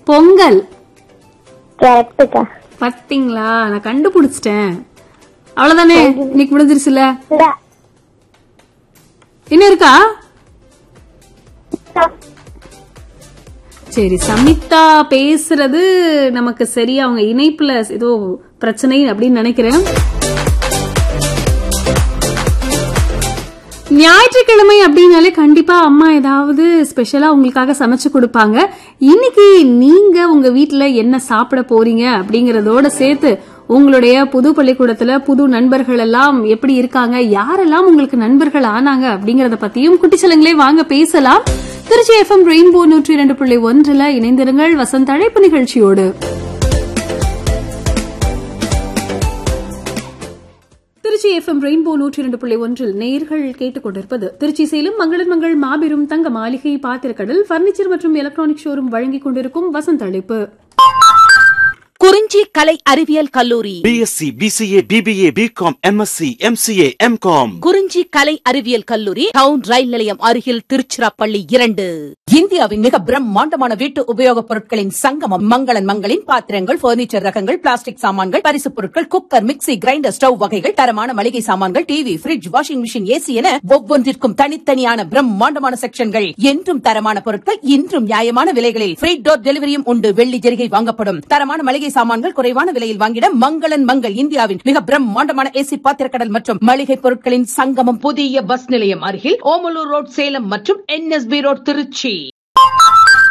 பொங்கல் கரெக்டுக்கா பாத்தீங்களா நான் கண்டுபிடிச்சிட்டேன் அவ்வளவுதானே இன்னைக்கு முடிஞ்சிருச்சுல இந்த இன்னும் இருக்கா சரி சமிதா பேசுறது நமக்கு சரியா அவங்க இணைப்புல ஏதோ பிரச்சனை அப்படின்னு நினைக்கிறேன் ஞாயிற்றுக்கிழமை அப்படின்னாலே கண்டிப்பா அம்மா ஏதாவது ஸ்பெஷலா உங்களுக்காக சமைச்சு கொடுப்பாங்க இன்னைக்கு நீங்க உங்க வீட்ல என்ன சாப்பிட போறீங்க அப்படிங்கறதோட சேர்த்து உங்களுடைய புது பள்ளிக்கூடத்துல புது நண்பர்கள் எல்லாம் எப்படி இருக்காங்க யாரெல்லாம் உங்களுக்கு நண்பர்கள் ஆனாங்க அப்படிங்கறத பத்தியும் குட்டிச்சலங்களே வாங்க பேசலாம் திருச்சி எஃப்எம் ரெயின்போ நூற்றி இரண்டு புள்ளி ஒன்றுல இணைந்திருங்கள் வசந்த் அழைப்பு நிகழ்ச்சியோடு திருச்சி எஃப்எம் ரெயின்போ நூற்றி இரண்டு புள்ளி ஒன்றில் நேர்கள் கேட்டுக்கொண்டிருப்பது திருச்சி சேலம் மங்களன் மங்கள் மாபெரும் தங்க மாளிகை பாத்திரக்கடல் பர்னிச்சர் மற்றும் எலக்ட்ரானிக் ஷோரூம் வழங்கிக் கொண்டிருக்கும் வசந்த் அழைப்பு குறிஞ்சி கலை அறிவியல் கல்லூரி BSc BCA BBA BCom MSc MCA MCom Kurinji கலை அறிவியல் கல்லூரி டவுன் ரயில் நிலையம் அருகில் திருச்சிராப்பள்ளி இரண்டு இந்தியாவின் மிக பிரம்மாண்டமான வீட்டு உபயோகப் பொருட்களின் சங்கமம் மங்களன் மங்களின் பாத்திரங்கள் பர்னிச்சர் ரகங்கள் பிளாஸ்டிக் சாமான்கள் பரிசுப் பொருட்கள் குக்கர் மிக்ஸி கிரைண்டர் ஸ்டவ் வகைகள் தரமான மளிகை சாமான்கள் TV fridge washing machine AC என ஒவ்வொன்றிற்கும் தனித்தனியான பிரம்மாண்டமான செக்ஷன்கள் என்றும் தரமான பொருட்கள் இன்றும் நியாயமான விலைகளில் ஃப்ரீ டோர் டெலிவரியும் உண்டு வெள்ளி ஜெரிகை வாங்கப்படும் தரமான மளிகை சாமான்கள் குறைவான விலையில் வாங்கிட மங்களன் மங்கள் இந்தியாவின் மிக பிரம்மாண்டமான ஏசி பாத்திரக்கடல் மற்றும் மளிகை பொருட்களின் சங்கமம் புதிய பஸ் நிலையம் அருகில் ஓமலூர் ரோட் சேலம் மற்றும் என்எஸ்பி ரோட் திருச்சி